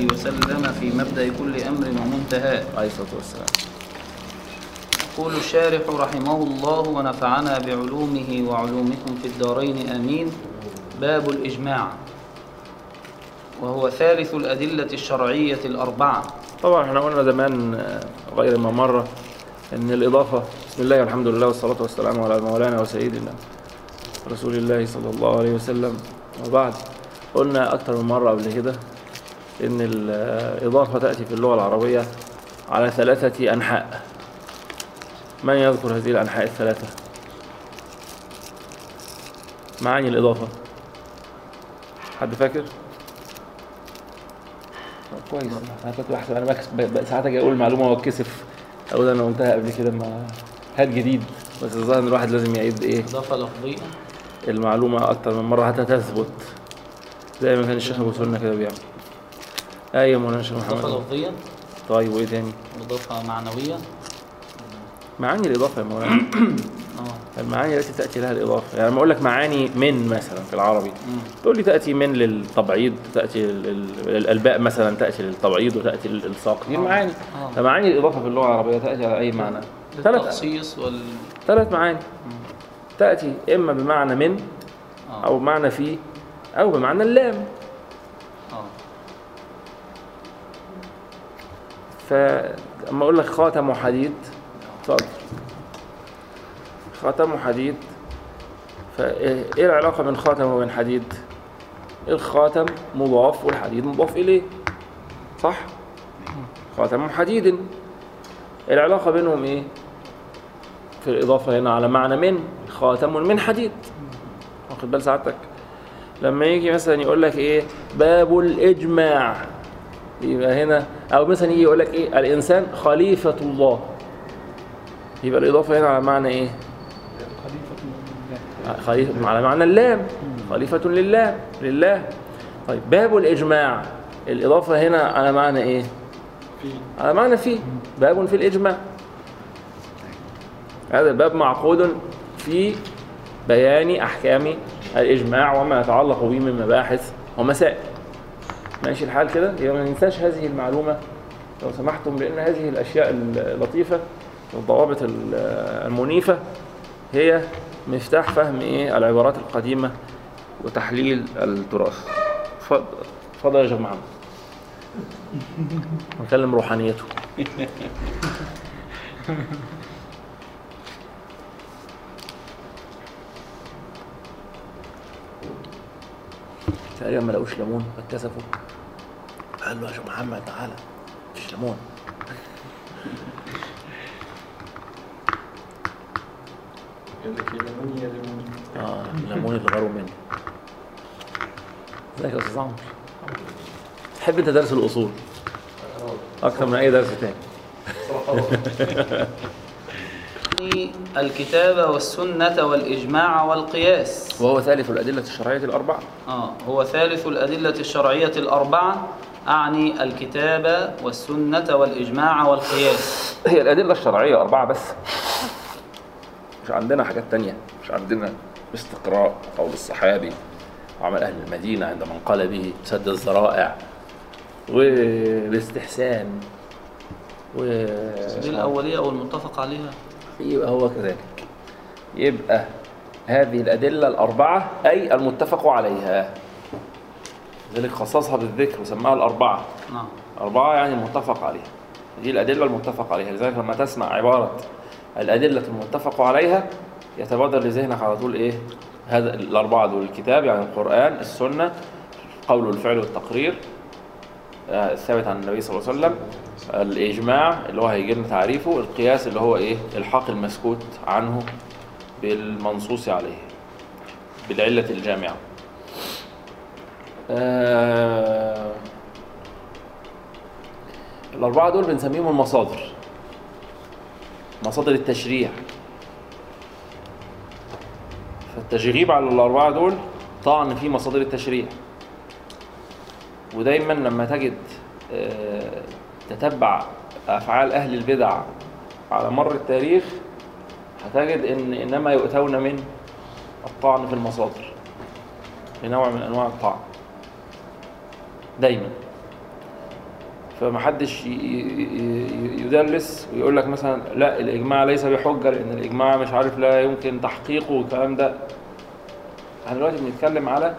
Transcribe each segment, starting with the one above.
الله وسلم في مبدأ كل أمر ومنتهاه عليه الصلاة والسلام يقول الشارح رحمه الله ونفعنا بعلومه وعلومكم في الدارين آمين باب الإجماع وهو ثالث الأدلة الشرعية الأربعة طبعا احنا قلنا زمان آه، غير ما مرة ان الإضافة بسم الله والحمد لله والصلاة والسلام على مولانا وسيدنا رسول الله صلى الله عليه وسلم وبعد قلنا أكثر من مرة قبل كده ان الإضافة تأتي في اللغة العربية على ثلاثة أنحاء من يذكر هذه الأنحاء الثلاثة معاني الإضافة حد فاكر؟ كويس انا كنت بحسب انا بكس- ب- ب- ساعات اجي اقول معلومه واتكسف اقول انا قلتها قبل كده ما هات جديد بس الظاهر ان الواحد لازم يعيد ايه إضافة لفظية المعلومه اكتر من مره حتى تثبت زي ما كان الشيخ ابو سنه كده بيعمل ايوه مولانا الشيخ إضافة محمد لفظية طيب وايه تاني وإضافة معنوية معاني الاضافه يا مولانا آه. المعاني التي تاتي لها الاضافه يعني لما اقول لك معاني من مثلا في العربي مم. تقول لي تاتي من للتبعيض تاتي لل- لل- الباء مثلا تاتي للتبعيض وتاتي للالصاق دي آه. المعاني آه. فمعاني الاضافه في اللغه العربيه تاتي على اي معنى ثلاث التخصيص وال ثلاث معاني تاتي اما بمعنى من آه. او بمعنى في او بمعنى اللام آه. فاما اقول لك خاتم حديد اتفضل خاتم حديد فايه إيه العلاقه بين خاتم وبين حديد الخاتم مضاف والحديد مضاف اليه صح خاتم حديد العلاقه بينهم ايه في الاضافه هنا على معنى من خاتم من حديد واخد بال سعادتك لما يجي مثلا يقول لك ايه باب الاجماع يبقى هنا او مثلا يجي يقول لك ايه الانسان خليفه الله يبقى الاضافه هنا على معنى ايه خليفه على معنى اللام خليفه لله لله طيب باب الاجماع الاضافه هنا على معنى ايه على معنى في باب في الاجماع هذا الباب معقود في بيان احكام الاجماع وما يتعلق به من مباحث ومسائل ماشي الحال كده يبقى ما ننساش هذه المعلومة لو سمحتم لأن هذه الأشياء اللطيفة والضوابط ال- المنيفة هي مفتاح فهم إيه العبارات القديمة وتحليل التراث اتفضل اتفضل يا شيخ محمد نكلم روحانيته تقريبا ما لقوش ليمون فاتكسفوا قال له يا شيخ محمد تعالى مفيش ليمون يقول لك يا ليمون يا ليمون اه الليمون اللي غاروا منه ازيك يا استاذ عمرو تحب انت درس الاصول اكتر من اي درس تاني الكتاب والسنة والإجماع والقياس وهو ثالث الادله الشرعيه الاربعه آه هو ثالث الأدلة الشرعية الأربعة أعني الكتاب والسنة والإجماع والقياس هي الادله الشرعيه اربعه بس مش عندنا حاجات تانية مش عندنا استقراء قول الصحابي وعمل اهل المدينه عندما انقل به سد الذرائع والاستحسان و دي الأولية والمتفق عليها يبقى هو كذلك يبقى هذه الأدلة الأربعة أي المتفق عليها لذلك خصصها بالذكر وسماها الأربعة نعم أربعة يعني المتفق عليها دي الأدلة المتفق عليها لذلك لما تسمع عبارة الأدلة المتفق عليها يتبادر لذهنك على طول إيه هذا الأربعة دول الكتاب يعني القرآن السنة قول والفعل والتقرير آه، الثابت عن النبي صلى الله عليه وسلم الإجماع اللي هو هيجي لنا تعريفه القياس اللي هو إيه الحاق المسكوت عنه بالمنصوص عليه بالعلة الجامعة آه الأربعة دول بنسميهم المصادر مصادر التشريع فالتشغيب على الأربعة دول طعن في مصادر التشريع ودايما لما تجد آه، تتبع أفعال أهل البدع على مر التاريخ هتجد إن إنما يؤتون من الطعن في المصادر بنوع من أنواع الطعن دايما فمحدش ي- ي- ي- يدلس ويقول لك مثلا لا الاجماع ليس بحجه لان الاجماع مش عارف لا يمكن تحقيقه والكلام ده احنا دلوقتي بنتكلم على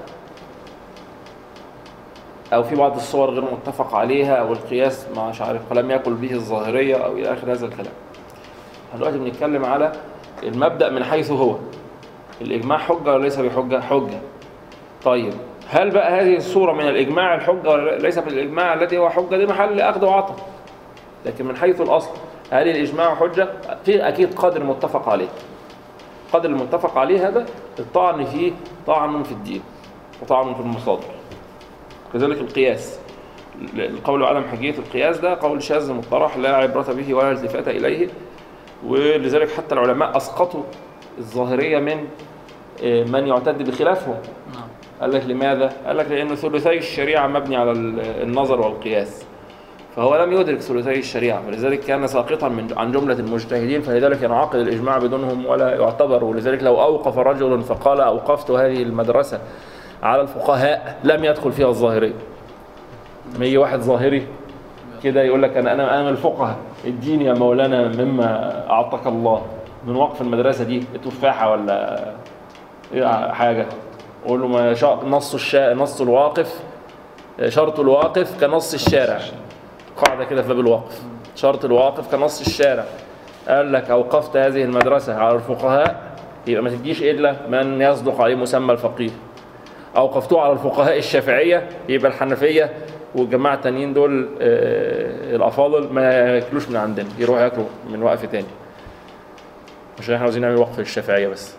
او في بعض الصور غير متفق عليها او القياس ما مش عارف لم يقل به الظاهريه او الى اخر هذا الكلام احنا دلوقتي بنتكلم على المبدا من حيث هو الاجماع حجه ولا ليس بحجه حجه طيب هل بقى هذه الصورة من الإجماع الحجة ولا ليس من الإجماع الذي هو حجة دي محل أخذ وعطاء لكن من حيث الأصل هل الإجماع حجة؟ في أكيد قدر متفق عليه قدر المتفق عليه هذا الطعن فيه طعن في الدين وطعن في المصادر كذلك القياس القول بعدم حجية القياس ده قول شاذ مطرح لا عبرة به ولا التفات إليه ولذلك حتى العلماء أسقطوا الظاهرية من آه، من يعتد بخلافهم نعم قال لك لماذا؟ قال لك لأن ثلثي الشريعة مبني على ال- النظر والقياس فهو لم يدرك ثلثي الشريعة فلذلك كان ساقطا من عن جملة المجتهدين فلذلك ينعقد الإجماع بدونهم ولا يعتبر ولذلك لو أوقف رجل فقال أوقفت هذه المدرسة على الفقهاء لم يدخل فيها الظاهرية ما يجي واحد ظاهري كده يقول لك أنا أنا أنا من الفقهاء اديني يا مولانا مما أعطاك الله من وقف المدرسة دي تفاحة ولا إيه حاجة قول له ما شا... نص الشا... نص الواقف شرط الواقف كنص الشارع قاعدة كده في باب الوقف شرط الواقف كنص الشارع قال لك أوقفت هذه المدرسة على الفقهاء يبقى ما تديش إلا من يصدق عليه مسمى الفقيه أوقفتوه على الفقهاء الشافعية يبقى الحنفية والجماعة التانيين دول آه، الأفاضل ما ياكلوش من عندنا يروحوا ياكلوا من وقف تاني عشان احنا عاوزين نعمل وقف للشافعية بس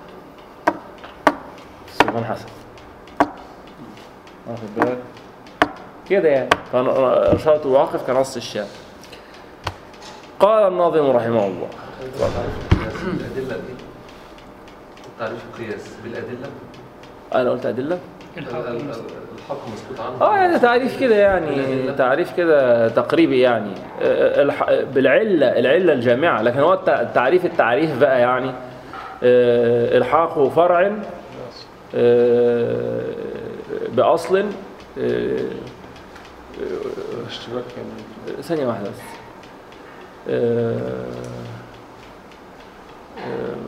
سليمان حسن واخد بالك كده يعني فشرط الواقف كنص الشارع قال الناظم رحمه الله الأدلة دي تعريف القياس بالأدلة انا قلت ادله الحق مسكوت عنه اه يعني تعريف كده يعني تعريف كده تقريبي يعني آه، الح- بالعله العله الجامعه لكن هو الت- التعريف التعريف بقى يعني آه، الحاق فرع آه، باصل آه، اشتراك يعني ثانية واحدة بس آه، آه،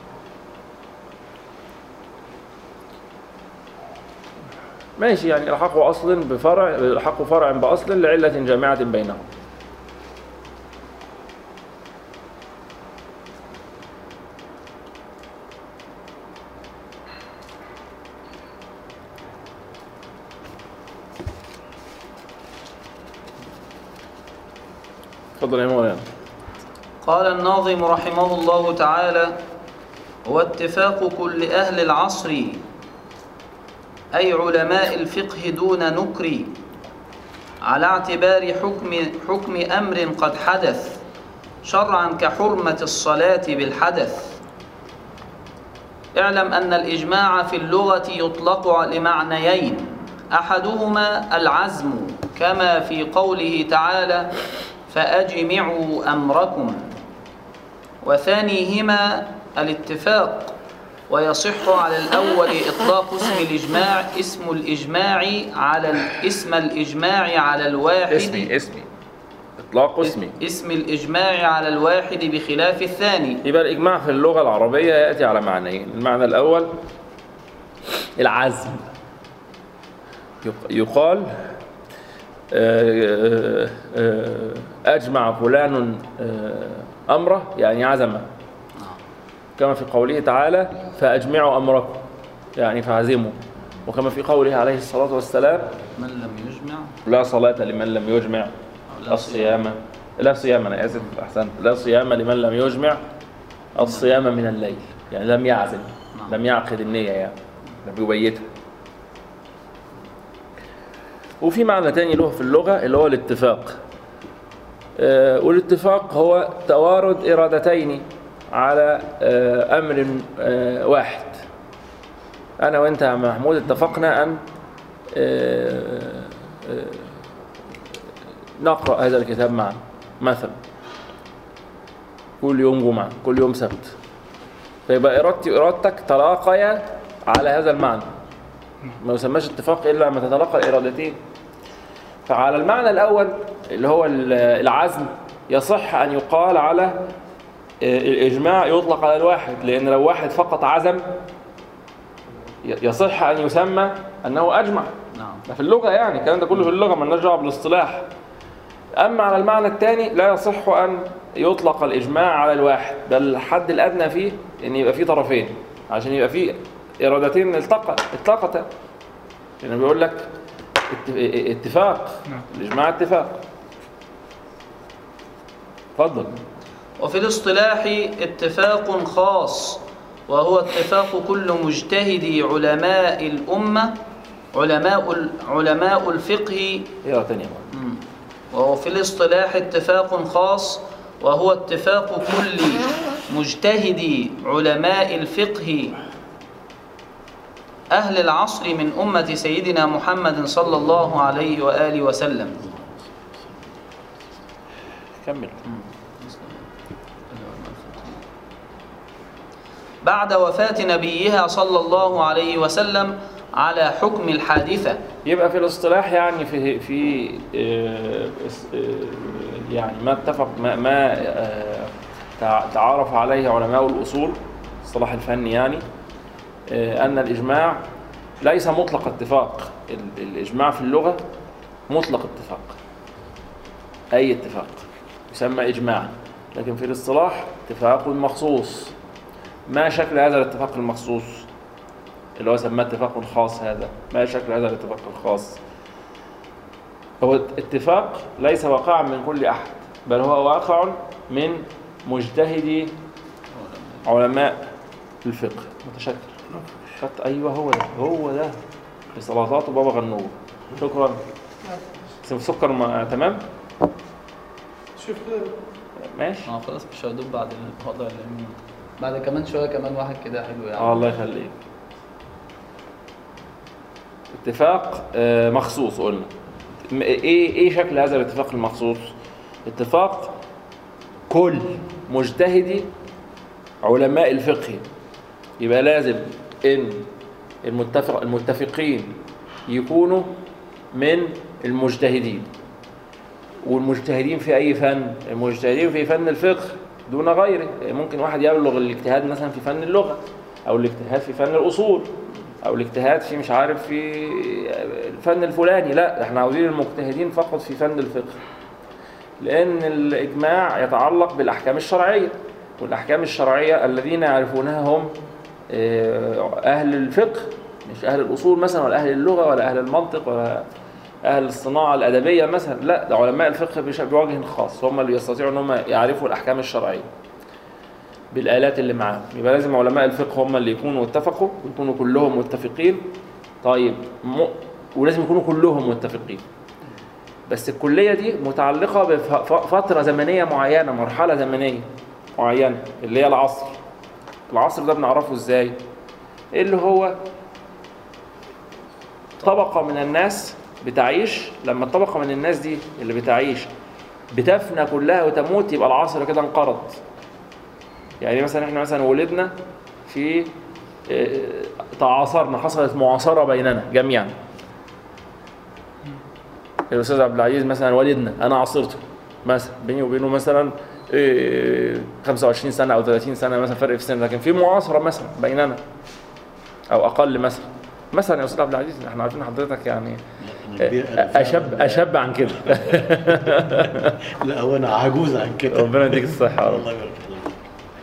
ماشي يعني الحق أصل بفرع الحق فرع بأصل لعلة جامعة بينهم تفضل يا مولانا قال الناظم رحمه الله تعالى هو اتفاق كل أهل العصر أي علماء الفقه دون نكر على اعتبار حكم, حكم أمر قد حدث شرعا كحرمة الصلاة بالحدث اعلم أن الإجماع في اللغة يطلق لمعنيين أحدهما العزم كما في قوله تعالى فأجمعوا أمركم وثانيهما الاتفاق ويصح على الأول إطلاق اسم الإجماع اسم الإجماع على ال- اسم الإجماع على الواحد اسمي اسمي اطلاق اسمي اسم الإجماع على الواحد بخلاف الثاني يبقى الإجماع في اللغة العربية يأتي على معنيين المعنى الأول العزم يق- يقال آه، آه، أجمع فلان آه، أمره يعني عزم كما في قوله تعالى فأجمعوا أمركم يعني فعزموا وكما في قوله عليه الصلاة والسلام من لم يجمع لا صلاة لمن لم يجمع لا الصيام لا صيام أنا آسف أحسنت لا صيام لمن لم يجمع الصيام من الليل يعني لم يعزم نعم. لم يعقد النية يعني لم يبيتها وفي معنى تاني له في اللغة اللي هو الاتفاق آه، والاتفاق هو توارد إرادتين على آه، أمر آه، واحد أنا وأنت يا محمود اتفقنا أن آه، آه، نقرأ هذا الكتاب معا مثلا كل يوم جمعة كل يوم سبت فيبقى إرادتي وإرادتك تلاقيا على هذا المعنى ما يسماش اتفاق إلا لما تتلاقى الإرادتين فعلى المعنى الأول اللي هو ال- العزم يصح أن يقال على آه، الإجماع يطلق على الواحد لأن لو واحد فقط عزم ي- يصح أن يسمى أنه أجمع نعم ده في اللغة يعني الكلام ده كله في اللغة مالناش دعوة بالاصطلاح أما على المعنى الثاني لا يصح أن يطلق الإجماع على الواحد بل الحد الأدنى فيه أن يبقى فيه طرفين عشان يبقى فيه إرادتين التقى التقتا لأنه بيقول لك ات- اتفاق نعم. الإجماع اتفاق اتفضل وفي الاصطلاح اتفاق خاص وهو اتفاق كل مجتهدي علماء الأمة علماء ال- علماء الفقه إيه تانية بقى. مم. وهو في الاصطلاح اتفاق خاص وهو اتفاق كل مجتهدي علماء الفقه أهل العصر من أمة سيدنا محمد صلى الله عليه وآله وسلم كمل بعد وفاة نبيها صلى الله عليه وسلم على حكم الحادثة يبقى في الاصطلاح يعني في في آه، اس- آه، يعني ما اتفق ما, ما آه، تع- تعارف عليه علماء الاصول الصلاح الفني يعني آه، ان الاجماع ليس مطلق اتفاق ال- الاجماع في اللغه مطلق اتفاق اي اتفاق يسمى اجماع لكن في الاصطلاح اتفاق مخصوص ما شكل هذا الاتفاق المخصوص اللي هو سماه اتفاق خاص هذا ما شكل هذا الاتفاق الخاص هو اتفاق ليس واقعا من كل احد بل هو واقع من مجتهدي علماء الفقه متشكر خدت ايوه هو ده هو ده في سلطات بابا غنوج شكرا اسم سكر ما تمام شوف كده ماشي اه خلاص مش هدوب بعد الوضع اللي بعد كمان شوية كمان واحد كده حلو يعني اه الله يخليك اتفاق آه، مخصوص قلنا م- ايه ايه شكل هذا الاتفاق المخصوص اتفاق كل مجتهدي علماء الفقه يبقى لازم ان المتفق المتفقين يكونوا من المجتهدين والمجتهدين في اي فن المجتهدين في فن الفقه دون غيره ممكن واحد يبلغ الاجتهاد مثلا في فن اللغه او الاجتهاد في فن الاصول او الاجتهاد في مش عارف في الفن الفلاني لا احنا عاوزين المجتهدين فقط في فن الفقه لان الاجماع يتعلق بالاحكام الشرعيه والاحكام الشرعيه الذين يعرفونها هم آه، اهل الفقه مش اهل الاصول مثلا ولا اهل اللغه ولا اهل المنطق ولا اهل الصناعه الادبيه مثلا لا ده علماء الفقه بش- بوجه خاص هم اللي يستطيعوا ان هم يعرفوا الاحكام الشرعيه بالالات اللي معاهم يبقى لازم علماء الفقه هم اللي يكونوا اتفقوا ويكونوا كلهم متفقين طيب م... ولازم يكونوا كلهم متفقين بس الكليه دي متعلقه بفتره زمنيه معينه مرحله زمنيه معينه اللي هي العصر العصر ده بنعرفه ازاي اللي هو طبقة من الناس بتعيش لما الطبقة من الناس دي اللي بتعيش بتفنى كلها وتموت يبقى العصر كده انقرض يعني مثلا احنا مثلا ولدنا في اه، تعاصرنا حصلت معاصرة بيننا جميعا الأستاذ عبد العزيز مثلا والدنا أنا عاصرته مثلا بيني وبينه مثلا اه، 25 سنة أو 30 سنة مثلا فرق في السن لكن في معاصرة مثلا بيننا أو أقل مثلا مثلا يا أستاذ عبد العزيز احنا عارفين حضرتك يعني أنا كبير أنا فعلاً- أشب أشب عن كده لا هو انا عجوز عن كده ربنا يديك الصحة يا رب الله يبارك فيك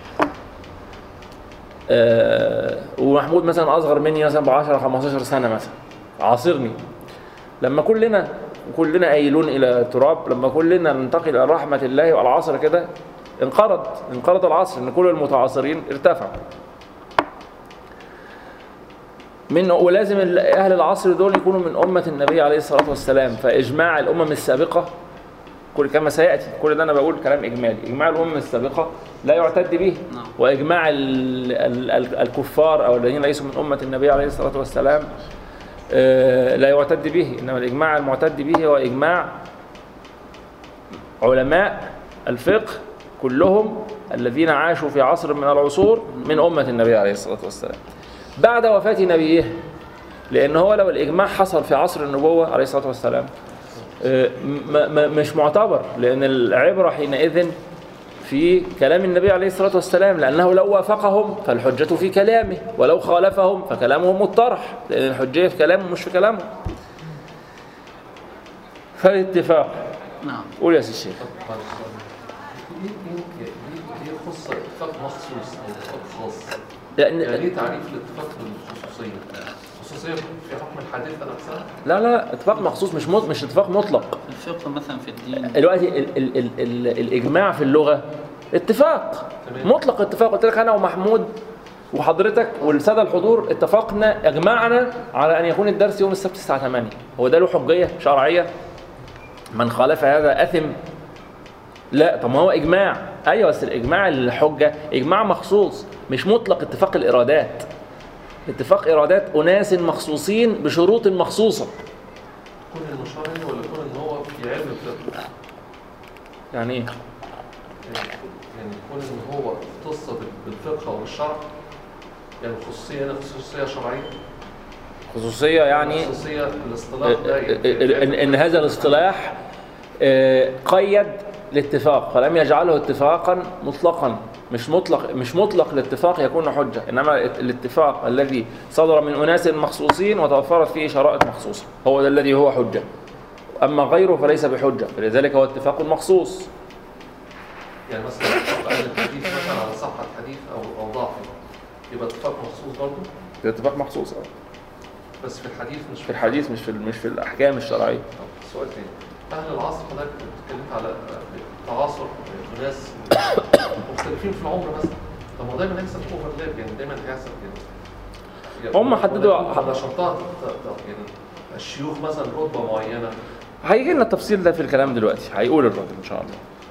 آه، ومحمود مثلا اصغر مني مثلا ب 10 15 سنه مثلا عاصرني لما كلنا كلنا قايلون الى تراب لما كلنا ننتقل الى رحمه الله والعصر كده انقرض انقرض العصر ان كل المتعاصرين ارتفعوا من ولازم ال- اهل العصر دول يكونوا من امه النبي عليه الصلاه والسلام فاجماع الامم السابقه كل كما سياتي كل ده انا بقول كلام اجمالي اجماع الامم السابقه لا يعتد به نعم. واجماع ال ال ال الكفار او الذين ليسوا من امه النبي عليه الصلاه والسلام آه، لا يعتد به انما الاجماع المعتد به هو اجماع علماء الفقه كلهم الذين عاشوا في عصر من العصور من امه النبي عليه الصلاه والسلام بعد وفاه نبيه لان هو لو الاجماع حصل في عصر النبوه عليه الصلاه والسلام آه، م- م- مش معتبر لأن العبرة حينئذ في كلام النبي عليه الصلاة والسلام لأنه لو وافقهم فالحجة في كلامه ولو خالفهم فكلامهم مطرح لأن الحجية في كلامه مش في كلامه فالاتفاق نعم قول يا سي الشيخ طب معلش ليه ليه ليه ليه خص اتفاق مخصوص او اتفاق خاص؟ يعني لأن ليه تعريف الاتفاق بالخصوصية؟ الخصوصية في حكم الحادثة نفسها؟ لا لا اتفاق مخصوص مش مط... مش اتفاق مطلق الفقه مثلا في الدين دلوقتي ال ال ال ال الإجماع في اللغة اتفاق تمام. مطلق اتفاق قلت لك أنا ومحمود وحضرتك والسادة الحضور اتفقنا أجمعنا على أن يكون الدرس يوم السبت الساعة 8 هو ده له حجية شرعية من خالف هذا أثم لا طب ما هو إجماع أيوة بس الإجماع الحجة إجماع مخصوص مش مطلق اتفاق الإرادات اتفاق إرادات أناس مخصوصين بشروط مخصوصة كون انه شرعي ولا كون ان هو في علم الفقه؟ يعني إيه؟ يعني يعني كون ان هو اختص بال- بالفقه او بالشرع يعني الخصوصية هنا خصوصية شرعية خصوصية يعني خصوصية الاصطلاح ده يعني إن- إن, إن هذا الاصطلاح آه، قيد الاتفاق فلم يجعله اتفاقا مطلقا مش مطلق مش مطلق الاتفاق يكون حجة إنما الاتفاق الذي صدر من أناس مخصوصين وتوفرت فيه شرائط مخصوصة هو ده الذي هو حجة أما غيره فليس بحجة فلذلك هو اتفاق مخصوص يعني مثلا اتفاق اهل الحديث مثلا على صحة حديث او او ضعفه يبقى اتفاق مخصوص برضه ده اتفاق مخصوص آه. بس في الحديث مش في الحديث مش في مش في الأحكام الشرعية طب سؤال تاني اهل العصر حضرتك اتكلمت على تعاصر ناس مختلفين في العمر مثلا طب ما هو دايما هيحصل اوفرلاب يعني دايما هيحصل كده هم حددوا- على شرطها يعني الشيوخ مثلا رتبه معينه هيجي لنا التفصيل ده في الكلام دلوقتي هيقول الراجل إن شاء الله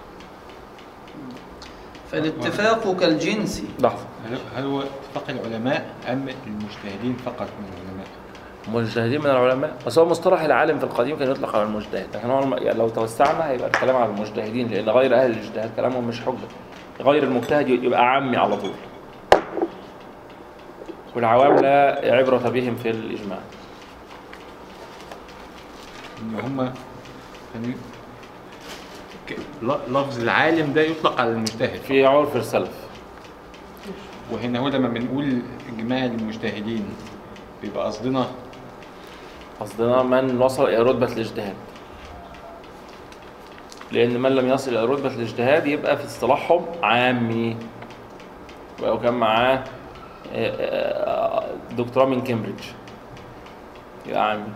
فالاتفاق كالجنس لحظة هل هل هو اتفاق العلماء ام المجتهدين فقط من العلماء؟ مجتهدين من العلماء بس هو مصطلح العالم في القديم كان يطلق على المجتهد لكن هو الم- يعني لو توسعنا هيبقى الكلام على المجتهدين لان غير اهل الاجتهاد كلامهم مش حجه غير المجتهد يبقى عامي على طول والعوام لا عبرة بهم في الإجماع ان هم يعني ك- ل- لفظ العالم ده يطلق على المجتهد في عرف السلف وهنا هو لما بنقول اجماع المجتهدين بيبقى قصدنا قصدنا من وصل إلى رتبة الاجتهاد لأن من لم يصل إلى رتبة الاجتهاد يبقى في اصطلاحهم عامي ولو كان معاه آه، آه، دكتوراه من كامبريدج يبقى عامي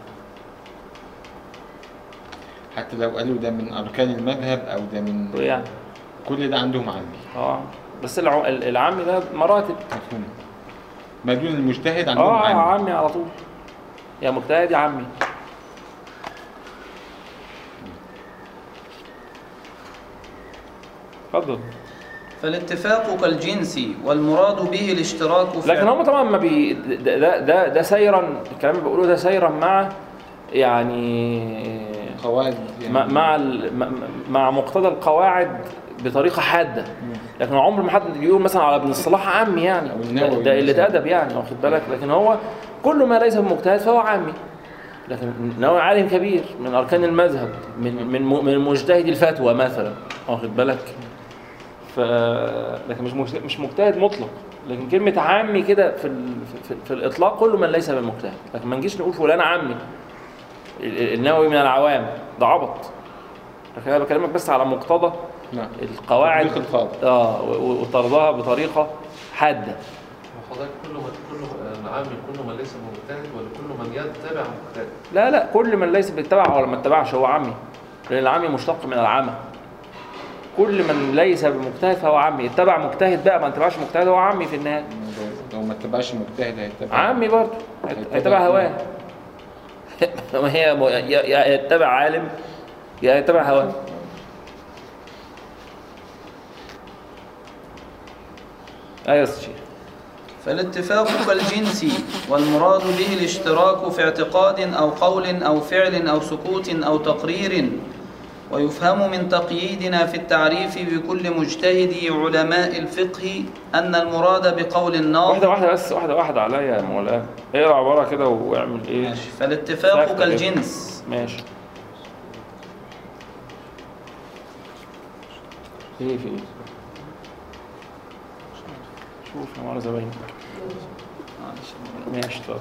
حتى لو قالوا ده من اركان المذهب او ده من يعني كل ده عندهم عندي اه بس الع- العامي ده مراتب مفهوم ما دون المجتهد عندهم اه عندي عامي على طول يا مجتهد يا عمي اتفضل فالاتفاق كالجنس والمراد به الاشتراك في لكن هم طبعا ما بي ده ده ده, ده سيرا الكلام اللي بقوله ده سيرا مع يعني قواعد يعني مع مع ال- مع- مع مقتضى القواعد بطريقه حاده لكن عمر ما حد بيقول مثلا على ابن الصلاح عامي يعني أو ده النووي ده قله مثلاً. ادب يعني واخد بالك لكن هو كل ما ليس بمجتهد فهو عامي لكن نووي عالم كبير من اركان المذهب من من م- من مجتهد الفتوى مثلا واخد بالك ف لكن مش مجتهد مش مجتهد مطلق لكن كلمه عامي كده في ال... في, في الاطلاق كل من ليس بمجتهد لكن ما نجيش نقول فلان عامي ال- ال- النووي من العوام ده عبط لكن انا بكلمك بس على مقتضى نعم القواعد تطبيق القاعدة. اه و- و- وطردها بطريقه حاده وحضرتك كل ما كل ما- العام كل من ليس مجتهد ولا كل من يتبع مجتهد لا لا كل من ليس بيتبع ولا ما اتبعش هو عمي لان العمي مشتق من العمى كل من ليس بمجتهد فهو عمي اتبع مجتهد بقى ما اتبعش مجتهد هو عمي في النهايه لو- لو ما اتبعش مجتهد هيتبع عمي برضه هيت- هيتبع هيتبع هواه ما هي م- يا يا يتبع عالم يا يتبع هواه ايوه يا أستاذ شيخ فالاتفاق كالجنس والمراد به الاشتراك في اعتقاد أو قول أو فعل أو سكوت أو تقرير ويفهم من تقييدنا في التعريف بكل مجتهدي علماء الفقه أن المراد بقول الناظم واحده واحده بس واحده واحده عليا يا مولانا اقرا عباره كده واعمل ايه ماشي. فالاتفاق ساكتة كالجنس ماشي ايه في ايه شوف يا مرة زباينك معلش ماشي طب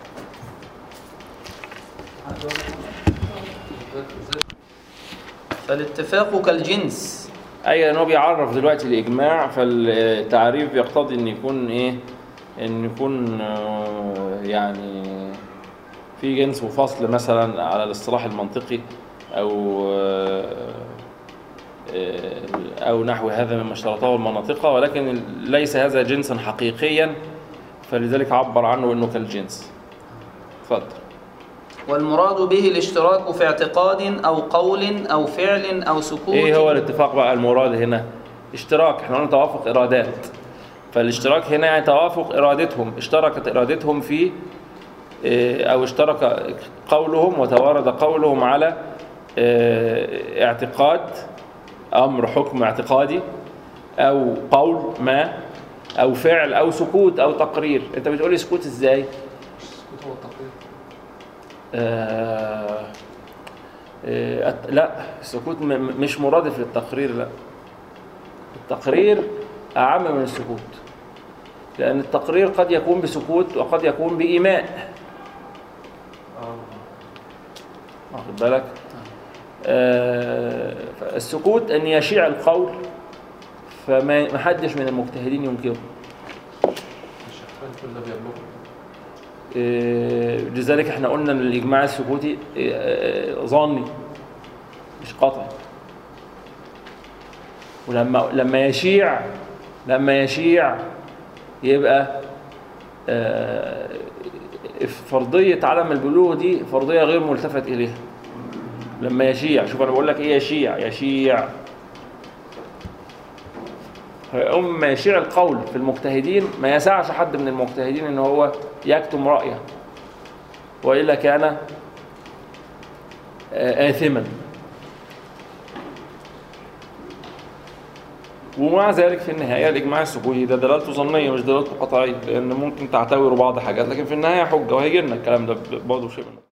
فالاتفاق كالجنس اي ان هو بيعرف دلوقتي الاجماع فالتعريف بيقتضي ان يكون ايه ان يكون آه، يعني في جنس وفصل مثلا على الاصطلاح المنطقي او آه، آه، او نحو هذا مما اشترطه المناطق ولكن ليس هذا جنسا حقيقيا فلذلك عبر عنه انه كالجنس اتفضل والمراد به الاشتراك في اعتقاد أو قول أو فعل أو سكوت ايه هو الاتفاق بقى المراد هنا اشتراك احنا قلنا توافق ارادات فالاشتراك هنا يعني توافق ارادتهم اشتركت ارادتهم في اه، او اشترك قولهم وتوارد قولهم على اه، اعتقاد امر حكم اعتقادي او قول ما او فعل او سكوت او تقرير انت بتقولي سكوت ازاي السكوت هو التقرير آه، آه، أت- لا السكوت م- م- مش مرادف للتقرير لا التقرير أعم من السكوت لأن التقرير قد يكون بسكوت وقد يكون بإيماء اه واخد بالك آه، السكوت أن يشيع القول فما ما حدش من المجتهدين ينكره الشيخان كل ده بيبلغ آه، لذلك احنا قلنا ان الاجماع السكوتي آه، آه، ظني مش قطعي ولما لما يشيع لما يشيع يبقى آه، فرضية عدم البلوغ دي فرضية غير ملتفت إليها لما يشيع شوف أنا بقول لك إيه يشيع يشيع هيقوم ما يشيع القول في المجتهدين ما يسعش حد من المجتهدين ان هو يكتم رأيه وإلا كان آه، آثما ومع ذلك في النهاية الإجماع السكوتي ده دلالته ظنية مش دلالته قطعية لأن ممكن تعتبروا بعض حاجات لكن في النهاية حجة وهيجي لنا الكلام ده برضه شيء منه